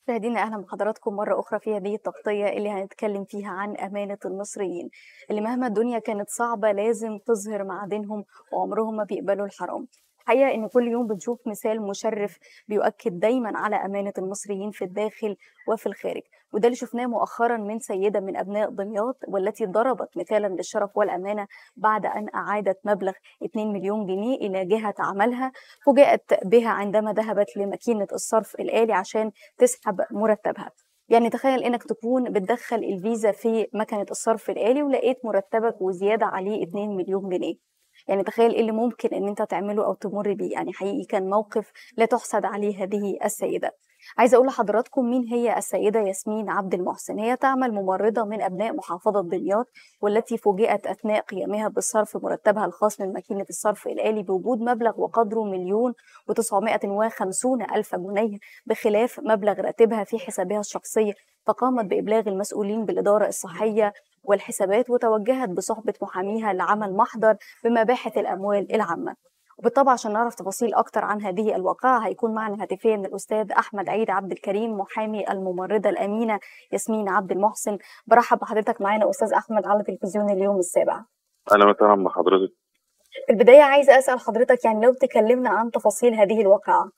مشاهدينا اهلا بحضراتكم مره اخرى في هذه التغطيه اللي هنتكلم فيها عن امانه المصريين اللي مهما الدنيا كانت صعبه لازم تظهر معادنهم وعمرهم ما بيقبلوا الحرام الحقيقه ان كل يوم بنشوف مثال مشرف بيؤكد دايما على امانه المصريين في الداخل وفي الخارج وده اللي شفناه مؤخرا من سيده من ابناء دمياط والتي ضربت مثالا للشرف والامانه بعد ان اعادت مبلغ 2 مليون جنيه الى جهه عملها فوجئت بها عندما ذهبت لماكينه الصرف الالي عشان تسحب مرتبها يعني تخيل انك تكون بتدخل الفيزا في مكنه الصرف الالي ولقيت مرتبك وزياده عليه 2 مليون جنيه يعني تخيل ايه اللي ممكن ان انت تعمله او تمر بيه يعني حقيقي كان موقف لا تحسد عليه هذه السيده عايزه اقول لحضراتكم مين هي السيده ياسمين عبد المحسن هي تعمل ممرضه من ابناء محافظه دمياط والتي فوجئت اثناء قيامها بصرف مرتبها الخاص من ماكينه الصرف الالي بوجود مبلغ وقدره مليون و950 الف جنيه بخلاف مبلغ راتبها في حسابها الشخصي فقامت بابلاغ المسؤولين بالاداره الصحيه والحسابات وتوجهت بصحبة محاميها لعمل محضر بمباحث الأموال العامة وبالطبع عشان نعرف تفاصيل أكتر عن هذه الواقعة هيكون معنا هاتفيا الأستاذ أحمد عيد عبد الكريم محامي الممرضة الأمينة ياسمين عبد المحسن برحب بحضرتك معانا أستاذ أحمد على تلفزيون اليوم السابع اهلا وسهلا بحضرتك في البداية عايزة أسأل حضرتك يعني لو تكلمنا عن تفاصيل هذه الواقعة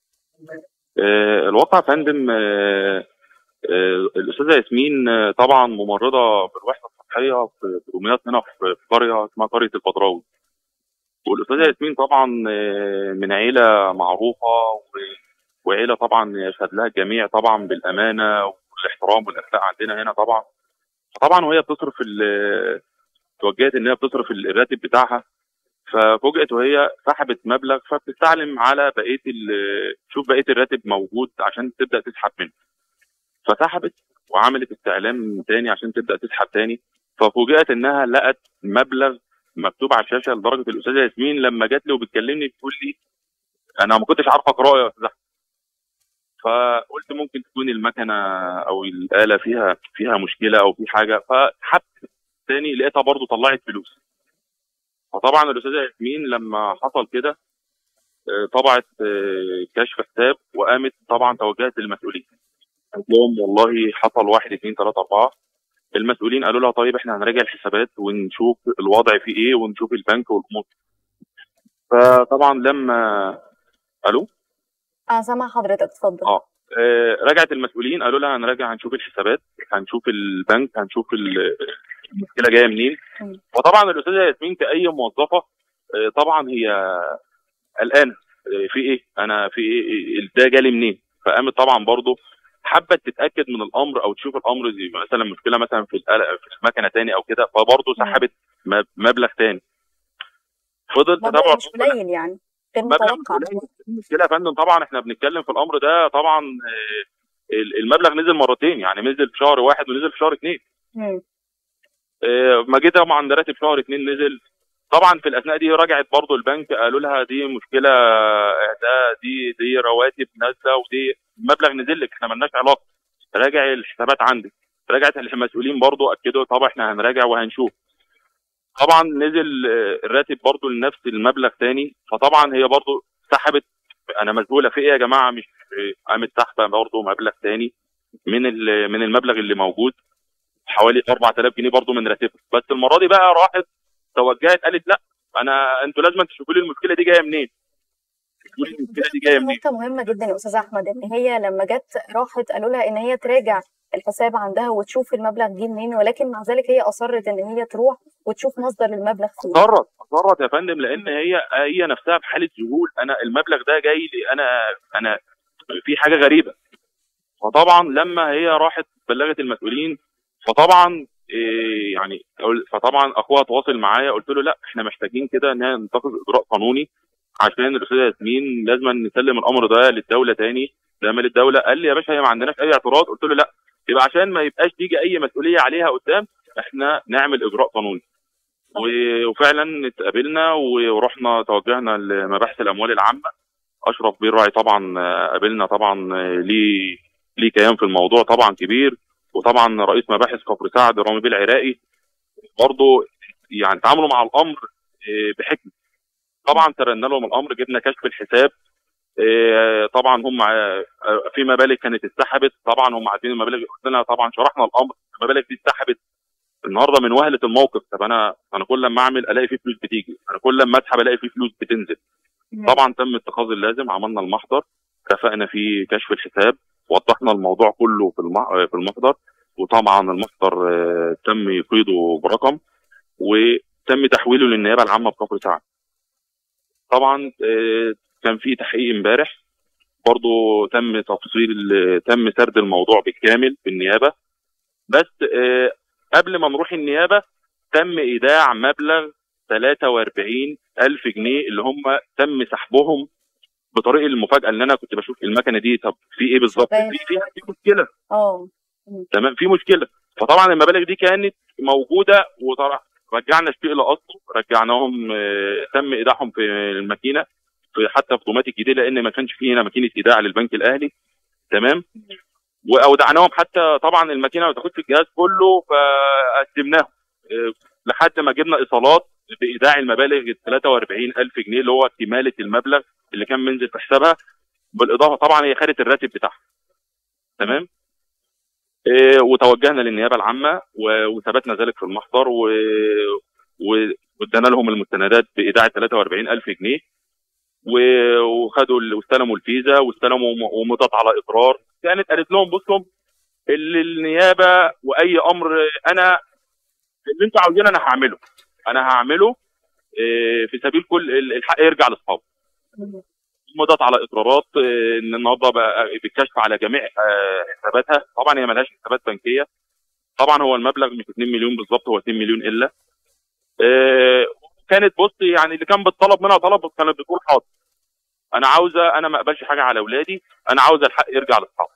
آه، الواقع يا فندم آه، آه، الاستاذه ياسمين آه، طبعا ممرضه بالوحده الصحيه في في دمياط هنا في في قريه اسمها قريه البدراوي والاستاذه ياسمين طبعا آه، من عيله معروفه و- وعيله طبعا يشهد لها الجميع طبعا بالامانه والاحترام والاخلاق عندنا هنا طبعا فطبعا وهي بتصرف ال- توجهت ان هي بتصرف الراتب بتاعها ففوجئت وهي سحبت مبلغ فبتستعلم على بقيه ال- تشوف بقيه الراتب موجود عشان تبدا تسحب منه فسحبت وعملت استعلام تاني عشان تبدا تسحب تاني ففوجئت انها لقت مبلغ مكتوب على الشاشه لدرجه الاستاذه ياسمين لما جات لي وبتكلمني بتقول لي انا ما كنتش عارفه اقراه يا استاذ أحمد. فقلت ممكن تكون المكنه او الاله فيها فيها مشكله او في حاجه فسحبت تاني لقيتها برضو طلعت فلوس فطبعا الاستاذه ياسمين لما حصل كده آه، طبعت آه، كشف حساب وقامت طبعا توجهت للمسؤولين قالت لهم والله حصل واحد اثنين ثلاثة أربعة المسؤولين قالوا لها طيب احنا هنراجع الحسابات ونشوف الوضع فيه ايه ونشوف البنك والامور فطبعا لما الو أنا سامع حضرتك اتفضل اه آه، رجعت المسؤولين قالوا لها هنراجع هنشوف الحسابات هنشوف البنك هنشوف ال- المشكله جايه منين مم. وطبعا الاستاذه ياسمين كاي موظفه آه، طبعا هي قلقانه آه، في ايه انا في ايه ده جالي منين فقامت طبعا برضو حابه تتاكد من الامر او تشوف الامر زي مثلا مشكله مثلا في القلق- في المكنه تاني او كده فبرضه مم. سحبت مب- مبلغ تاني فضل الموضوع تتابع مش قليل يعني غير مبلغ متوقع قليل. المشكله يا فندم طبعا احنا بنتكلم في الامر ده طبعا آه، ال- المبلغ نزل مرتين يعني نزل في شهر واحد ونزل في شهر اثنين مم. آه، ما جه طبعا ده راتب شهر اثنين نزل طبعا في الاثناء دي رجعت برضو البنك قالوا لها دي مشكله ده دي دي رواتب نازله ودي مبلغ نزل لك احنا مالناش علاقه راجع الحسابات عندك رجعت المسؤولين برضو اكدوا طبعا احنا هنراجع وهنشوف طبعا نزل آه، الراتب برضو لنفس المبلغ تاني فطبعا هي برضو سحبت انا مسؤوله في ايه يا جماعه مش آه، قامت سحبه برضو مبلغ تاني من ال- من المبلغ اللي موجود حوالي 4000 جنيه برضو من راتبها بس المره دي بقى راحت توجهت قالت لا انا انتوا لازم تشوفوا لي المشكله دي جايه منين تشوفوا لي المشكله دي جايه منين نقطة مهمة جدا يا أستاذ أحمد إن هي لما جت راحت قالوا لها إن هي تراجع الحساب عندها وتشوف المبلغ جه منين ولكن مع ذلك هي أصرت إن هي تروح وتشوف مصدر المبلغ فين. اضطرت اضطرت يا فندم لان هي هي نفسها في حاله ذهول انا المبلغ ده جاي لي انا انا في حاجه غريبه فطبعا لما هي راحت بلغت المسؤولين فطبعا إيه يعني قل- فطبعا اخوها تواصل معايا قلت له لا احنا محتاجين كده ان هي نتخذ اجراء قانوني عشان الاستاذه ياسمين لازم نسلم الامر ده للدوله تاني لما للدوله قال لي يا باشا هي ما عندناش اي اعتراض قلت له لا يبقى عشان ما يبقاش تيجي اي مسؤوليه عليها قدام احنا نعمل اجراء قانوني و- وفعلا اتقابلنا ورحنا توجهنا لمباحث الاموال العامه اشرف بيه الراعي طبعا آه، قابلنا طبعا آه، ليه ليه كيان في الموضوع طبعا كبير وطبعا رئيس مباحث كفر سعد رامي بيه العراقي برضه يعني تعاملوا مع الامر آه، بحكمه طبعا ترنا لهم الامر جبنا كشف الحساب آه، طبعا هم آه، في مبالغ كانت اتسحبت طبعا هم عارفين المبالغ قلت لنا طبعا شرحنا الامر المبالغ دي اتسحبت النهارده من وهله الموقف طب انا انا كل ما اعمل الاقي فيه فلوس بتيجي انا كل ما اسحب الاقي فيه فلوس بتنزل طبعا تم اتخاذ اللازم عملنا المحضر كفأنا في كشف الحساب وضحنا الموضوع كله في المح- في المحضر وطبعا المحضر آه، تم يقيده برقم وتم تحويله للنيابه العامه بكفر سعد. طبعا آه، كان في تحقيق امبارح برضه تم تفصيل تم سرد الموضوع بالكامل في النيابه بس آه، قبل ما نروح النيابه تم ايداع مبلغ 43 ألف جنيه اللي هم تم سحبهم بطريق المفاجاه اللي انا كنت بشوف المكنه دي طب في ايه بالظبط؟ طيب. في في في مشكله اه تمام في مشكله فطبعا المبالغ دي كانت موجوده وطبعا رجعنا الشيء لاصله رجعناهم آه، تم ايداعهم في الماكينه في حتى في دومات الجديده لان ما كانش فيه هنا ماكينه ايداع للبنك الاهلي تمام واودعناهم حتى طبعا الماكينه ما تاخدش الجهاز كله فقدمناهم آه، لحد ما جبنا ايصالات بايداع المبالغ ال 43000 جنيه اللي هو كماله المبلغ اللي كان منزل في حسابها بالاضافه طبعا هي خدت الراتب بتاعها تمام إيه، وتوجهنا للنيابه العامه و- وثبتنا ذلك في المحضر و... و... وادانا لهم المستندات بايداع 43000 جنيه و... وخدوا ال- واستلموا الفيزا واستلموا م- ومضت على اقرار كانت قالت لهم بصوا اللي النيابه واي امر انا اللي انتوا عاوزينه انا هعمله انا هعمله إيه، في سبيل كل ال- الحق يرجع لاصحابه مضت على اقرارات آه، ان النهارده بقى بالكشف على جميع آه، حساباتها طبعا هي ملهاش حسابات بنكيه طبعا هو المبلغ مش 2 مليون بالظبط هو 2 مليون الا آه، كانت بص يعني اللي كان بتطلب منها طلب كانت بتقول حاضر انا عاوزه انا ما اقبلش حاجه على اولادي انا عاوزه الحق يرجع لاصحابه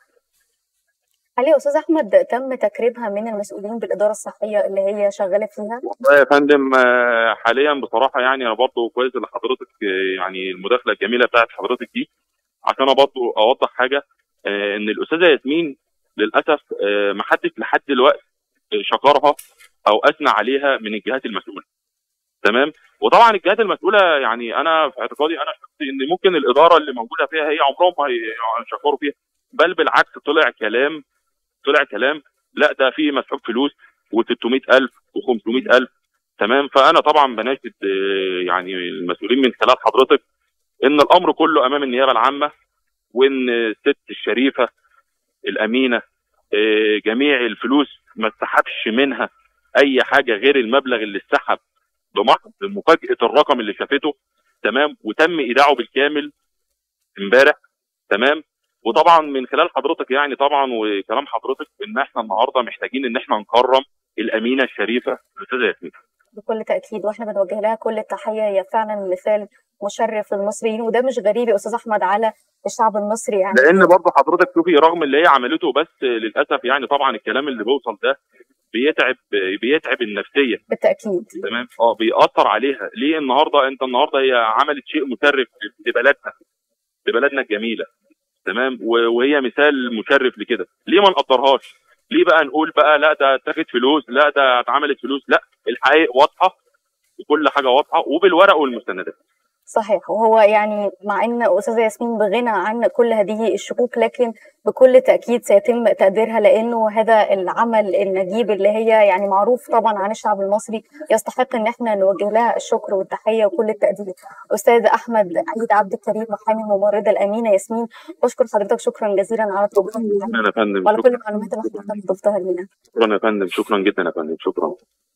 هل يا استاذ احمد تم تكريمها من المسؤولين بالاداره الصحيه اللي هي شغاله فيها؟ والله يا فندم آه، حاليا بصراحه يعني انا برضه كويس اللي حضرتك آه، يعني المداخله الجميله بتاعت حضرتك دي عشان انا برضه اوضح حاجه آه، ان الاستاذه ياسمين للاسف آه، ما حدش لحد دلوقتي شكرها او اثنى عليها من الجهات المسؤوله تمام وطبعا الجهات المسؤوله يعني انا في اعتقادي انا شخصي ان ممكن الاداره اللي موجوده فيها هي عمرهم ما هيشكروا فيها بل بالعكس طلع كلام طلع كلام لا ده في مسحوب فلوس و600000 و500000 تمام فانا طبعا بناشد آه، يعني المسؤولين من خلال حضرتك ان الامر كله امام النيابه العامه وان الست الشريفه الامينه آه، جميع الفلوس ما اتسحبش منها اي حاجه غير المبلغ اللي اتسحب بمحض مفاجاه الرقم اللي شافته تمام وتم ايداعه بالكامل امبارح تمام وطبعا من خلال حضرتك يعني طبعا وكلام حضرتك ان احنا النهارده محتاجين ان احنا نكرم الامينه الشريفه الاستاذه ياسمين بكل تاكيد واحنا بنوجه لها كل التحيه هي فعلا مثال مشرف للمصريين وده مش غريب يا استاذ احمد على الشعب المصري يعني لان برضه حضرتك شوفي رغم اللي هي عملته بس للاسف يعني طبعا الكلام اللي بيوصل ده بيتعب بيتعب النفسيه بالتاكيد تمام اه بيأثر عليها ليه النهارده انت النهارده هي عملت شيء مشرف لبلدنا لبلدنا الجميله تمام و- وهي مثال مشرف لكده ليه ما نقدرهاش ليه بقى نقول بقى لا ده اتاخد فلوس لا ده اتعملت فلوس لا الحقائق واضحه وكل حاجه واضحه وبالورق والمستندات صحيح وهو يعني مع ان استاذه ياسمين بغنى عن كل هذه الشكوك لكن بكل تاكيد سيتم تقديرها لانه هذا العمل النجيب اللي هي يعني معروف طبعا عن الشعب المصري يستحق ان احنا نوجه لها الشكر والتحيه وكل التقدير. استاذ احمد عيد عبد الكريم محامي الممرضه الامينه ياسمين بشكر حضرتك شكرا جزيلا على التوضيح شكرا يا فندم وعلى كل شكرا, المعلومات اللي حضرتك ضفتها لنا. شكرا يا فندم شكرا جدا يا فندم شكرا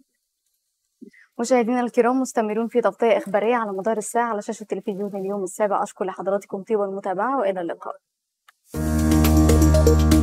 مشاهدينا الكرام مستمرون في تغطيه اخباريه على مدار الساعه على شاشه تلفزيون اليوم السابع اشكر لحضراتكم طيب المتابعه والى اللقاء.